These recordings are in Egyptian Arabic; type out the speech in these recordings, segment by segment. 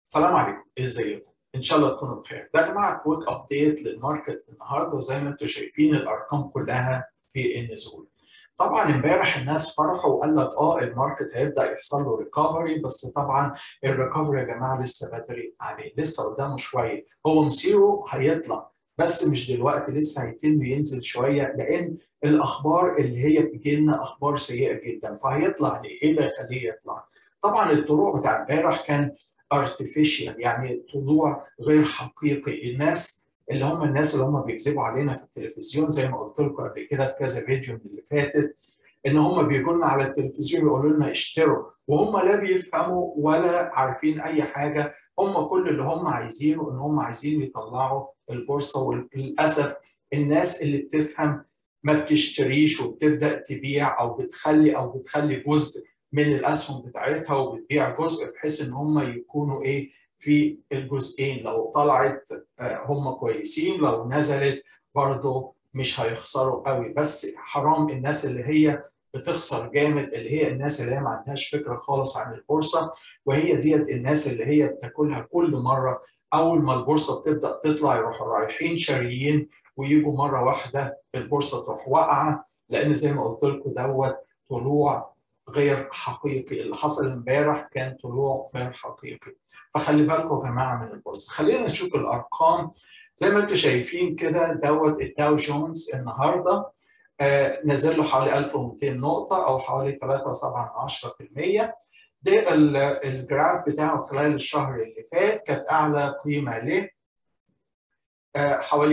السلام عليكم ازيكم ان شاء الله تكونوا بخير ده يا جماعه كويك ابديت للماركت النهارده وزي ما انتم شايفين الارقام كلها في النزول طبعا امبارح الناس فرحوا وقال لك اه الماركت هيبدا يحصل له ريكفري بس طبعا الريكفري يا جماعه لسه بدري عليه لسه قدامه شويه هو مصيره هيطلع بس مش دلوقتي لسه هيتم ينزل شويه لان الاخبار اللي هي بتجي لنا اخبار سيئه جدا فهيطلع ليه؟ ايه اللي يخليه يطلع؟ طبعا الطلوع بتاع امبارح كان artificial يعني طلوع غير حقيقي الناس اللي هم الناس اللي هم بيكذبوا علينا في التلفزيون زي ما قلت لكم قبل كده في كذا فيديو من اللي فاتت ان هم بيجوا لنا على التلفزيون يقولوا لنا اشتروا وهم لا بيفهموا ولا عارفين اي حاجه هم كل اللي هم عايزينه ان هم عايزين يطلعوا البورصه وللاسف الناس اللي بتفهم ما بتشتريش وبتبدا تبيع او بتخلي او بتخلي جزء من الاسهم بتاعتها وبتبيع جزء بحيث ان هم يكونوا ايه في الجزئين لو طلعت هم كويسين لو نزلت برضه مش هيخسروا قوي بس حرام الناس اللي هي بتخسر جامد اللي هي الناس اللي هي ما عندهاش فكره خالص عن البورصه وهي ديت الناس اللي هي بتاكلها كل مره اول ما البورصه بتبدا تطلع يروحوا رايحين شاريين ويجوا مره واحده البورصه تروح واقعه لان زي ما قلت لكم دوت طلوع غير حقيقي اللي حصل امبارح كان طلوع غير حقيقي فخلي بالكم يا جماعه من البورصه خلينا نشوف الارقام زي ما انتم شايفين كده دوت الداو جونز النهارده آه نزل له حوالي 1200 نقطه او حوالي 3.7% ده الجراف بتاعه خلال الشهر اللي فات كانت اعلى قيمه له آه حوالي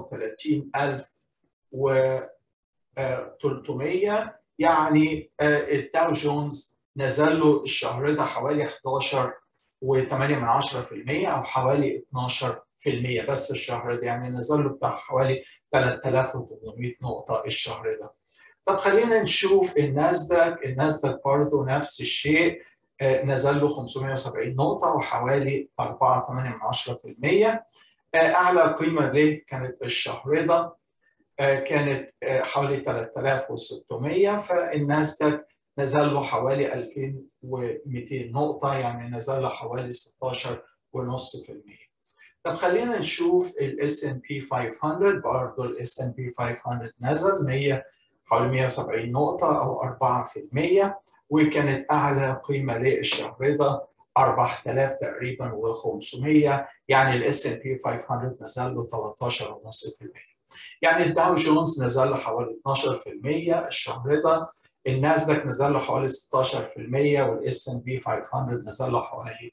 35300 يعني الداو جونز نزل له الشهر ده حوالي 11 و8 من 10% او حوالي 12% بس الشهر ده يعني نزل له بتاع حوالي 3800 نقطه الشهر ده. طب خلينا نشوف الناسداك، الناسداك برضه نفس الشيء نزل له 570 نقطه وحوالي 4 8 من 10%. اعلى قيمه له كانت الشهر ده كانت حوالي 3600 فالناسداك نزل له حوالي 2200 نقطة يعني نزل له حوالي 16.5% طب خلينا نشوف الاس ان بي 500 برضه الاس ان بي 500 نزل 100 حوالي 170 نقطة أو 4% وكانت أعلى قيمة للشهر ده 4000 تقريبا و500 يعني الاس ان بي 500 نزل له 13.5% يعني الداو جونز نزل له حوالي 12% الشهر ده الناسداك نزل له حوالي 16% والاس ان بي 500 نزل له حوالي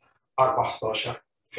14%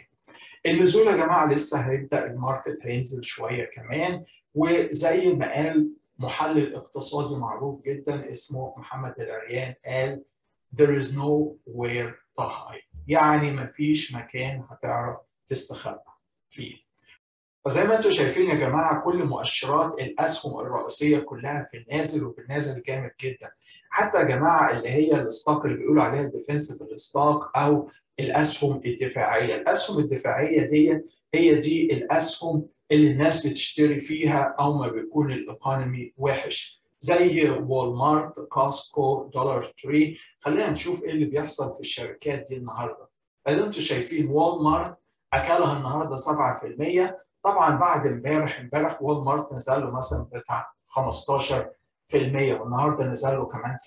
النزول يا جماعه لسه هيبدا الماركت هينزل شويه كمان وزي ما قال محلل اقتصادي معروف جدا اسمه محمد العريان قال there is nowhere to hide يعني مفيش مكان هتعرف تستخبى فيه فزي ما انتم شايفين يا جماعه كل مؤشرات الاسهم الرئيسيه كلها في النازل وبالنازل جامد جدا حتى يا جماعه اللي هي الستوك اللي بيقولوا عليها الديفنسيف الستوك او الاسهم الدفاعيه الاسهم الدفاعيه دي هي دي الاسهم اللي الناس بتشتري فيها او ما بيكون الايكونومي وحش زي وول مارت كاسكو دولار تري خلينا نشوف ايه اللي بيحصل في الشركات دي النهارده اللي انتم شايفين وول مارت اكلها النهارده 7% طبعا بعد امبارح امبارح وول مارت نزل له مثلا بتاع 15% والنهارده نزل له كمان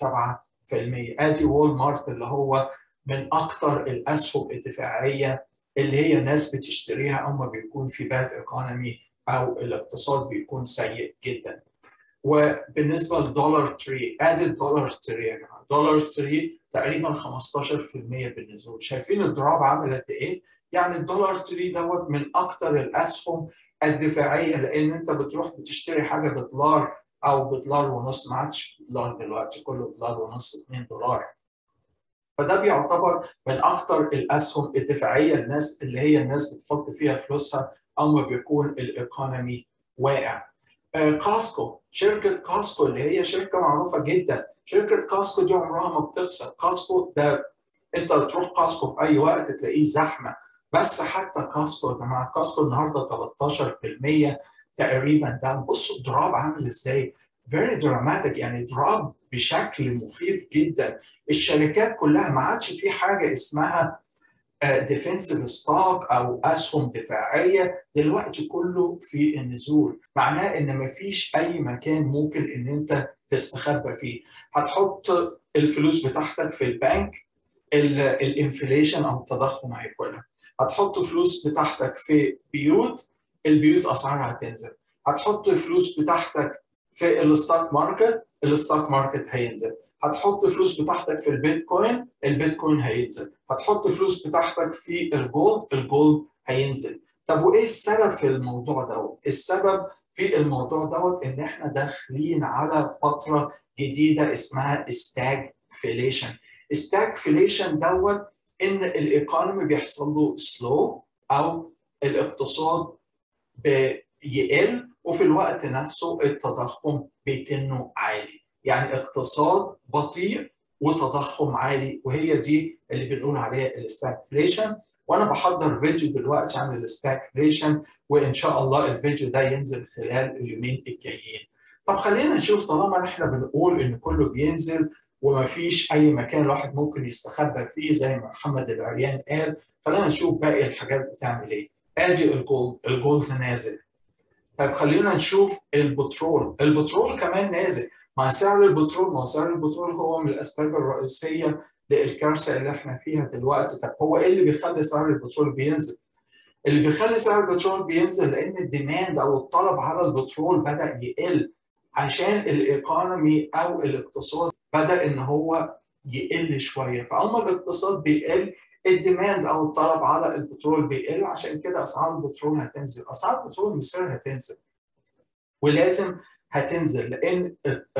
7% ادي وول مارت اللي هو من اكثر الاسهم الدفاعيه اللي هي الناس بتشتريها اما بيكون في باد ايكونومي او الاقتصاد بيكون سيء جدا. وبالنسبه لدولار تري ادي الدولار تري يا جماعه دولار تري تقريبا 15% بالنزول شايفين الدروب عامل قد ايه؟ يعني الدولار تري دوت من اكثر الاسهم الدفاعيه لان انت بتروح بتشتري حاجه بدولار او بدولار ونص ما عادش دولار دلوقتي كله دولار ونص 2 دولار فده بيعتبر من اكثر الاسهم الدفاعيه الناس اللي هي الناس بتحط فيها فلوسها اول ما بيكون الايكونومي واقع. آه كاسكو شركه كاسكو اللي هي شركه معروفه جدا شركه كاسكو دي عمرها ما بتخسر كاسكو ده انت تروح كاسكو في اي وقت تلاقيه زحمه بس حتى كاسكو يا جماعه كاسكو النهارده 13% تقريبا ده بصوا الدراب عامل ازاي فيري دراماتيك يعني دراب بشكل مخيف جدا الشركات كلها ما عادش في حاجه اسمها ديفنسيف ستوك او اسهم دفاعيه دلوقتي كله في النزول معناه ان مفيش اي مكان ممكن ان انت تستخبى فيه هتحط الفلوس بتاعتك في البنك الانفليشن او التضخم هياكلها هتحط فلوس بتاعتك في بيوت البيوت اسعارها هتنزل هتحط الفلوس بتاعتك في الستوك ماركت الستوك ماركت هينزل هتحط فلوس بتاعتك في البيتكوين البيتكوين هينزل هتحط فلوس بتاعتك في الجولد الجولد هينزل طب وايه السبب في الموضوع دوت السبب في الموضوع دوت ان احنا داخلين على فتره جديده اسمها استاجفليشن استاجفليشن دوت ان الايكونومي بيحصل له سلو او الاقتصاد بيقل وفي الوقت نفسه التضخم بيتنه عالي يعني اقتصاد بطيء وتضخم عالي وهي دي اللي بنقول عليها الاستاجفليشن وانا بحضر فيديو دلوقتي عن الاستاجفليشن وان شاء الله الفيديو ده ينزل خلال اليومين الجايين طب خلينا نشوف طالما احنا بنقول ان كله بينزل ومفيش اي مكان الواحد ممكن يستخبى فيه زي ما محمد العريان قال خلينا نشوف باقي الحاجات بتعمل ايه ادي الجولد الجولد نازل طيب خلينا نشوف البترول البترول كمان نازل مع سعر البترول ما سعر البترول هو من الاسباب الرئيسيه للكارثه اللي احنا فيها دلوقتي طب هو ايه اللي بيخلي سعر البترول بينزل اللي بيخلي سعر البترول بينزل لان الديماند او الطلب على البترول بدا يقل عشان الايكونومي او الاقتصاد بدا ان هو يقل شويه فاما الاقتصاد بيقل الديماند او الطلب على البترول بيقل عشان كده اسعار البترول هتنزل اسعار البترول مصر هتنزل ولازم هتنزل لان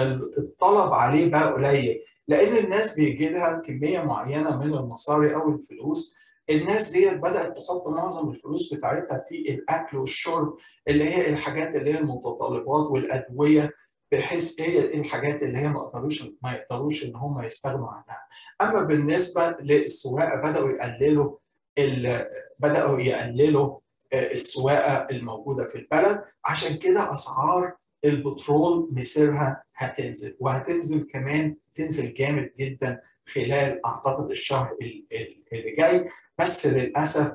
الطلب عليه بقى قليل لان الناس بيجي لها كميه معينه من المصاري او الفلوس الناس ديت بدات تحط معظم الفلوس بتاعتها في الاكل والشرب اللي هي الحاجات اللي هي المتطلبات والادويه بحيث هي إيه الحاجات اللي هي ما يقدروش ما يقدروش ان هم يستغنوا عنها. اما بالنسبه للسواقه بداوا يقللوا بداوا يقللوا السواقه الموجوده في البلد عشان كده اسعار البترول مسيرها هتنزل وهتنزل كمان تنزل جامد جدا خلال اعتقد الشهر اللي جاي بس للاسف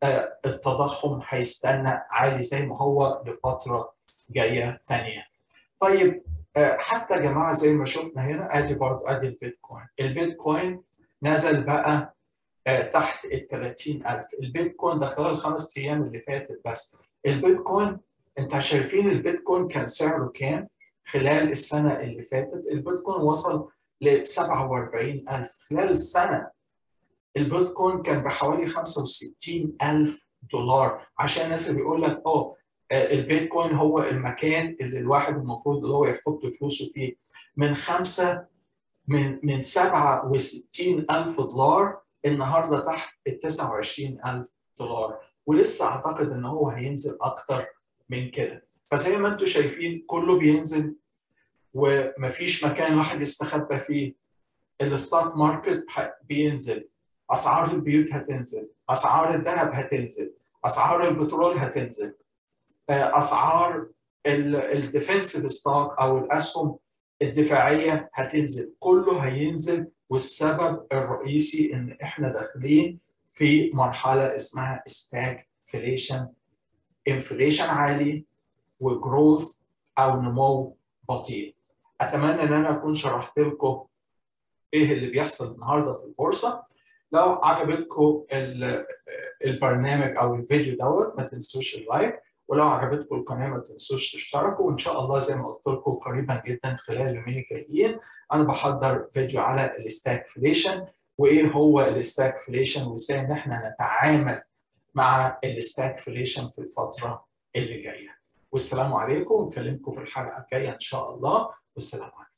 التضخم هيستنى عالي زي ما هو لفتره جايه ثانيه. طيب حتى يا جماعه زي ما شفنا هنا ادي برضه ادي البيتكوين، البيتكوين نزل بقى تحت ال 30000 البيتكوين ده خلال الخمس ايام اللي فاتت بس البيتكوين انت شايفين البيتكوين كان سعره كام خلال السنه اللي فاتت البيتكوين وصل ل 47000 خلال السنه البيتكوين كان بحوالي 65000 دولار عشان الناس اللي بيقول لك اه البيتكوين هو المكان اللي الواحد المفروض اللي هو يحط فلوسه فيه من خمسة من من 67000 دولار النهارده تحت ال 29000 دولار ولسه اعتقد ان هو هينزل اكتر من كده فزي ما انتم شايفين كله بينزل ومفيش مكان واحد يستخبى فيه الستوك ماركت بينزل اسعار البيوت هتنزل اسعار الذهب هتنزل اسعار البترول هتنزل اسعار الديفنسيف ستوك او الاسهم الدفاعيه هتنزل كله هينزل والسبب الرئيسي ان احنا داخلين في مرحله اسمها استاجفليشن انفليشن عالي وجروث او نمو بطيء اتمنى ان انا اكون شرحت لكم ايه اللي بيحصل النهارده في البورصه لو عجبتكم البرنامج او الفيديو دوت ما تنسوش اللايك ولو عجبتكم القناه ما تنسوش تشتركوا وان شاء الله زي ما قلت لكم قريبا جدا خلال اليومين الجايين انا بحضر فيديو على الاستاكفليشن وايه هو الاستاكفليشن وازاي ان احنا نتعامل مع الاستاكفليشن في الفتره اللي جايه والسلام عليكم ونكلمكم في الحلقه الجايه ان شاء الله والسلام عليكم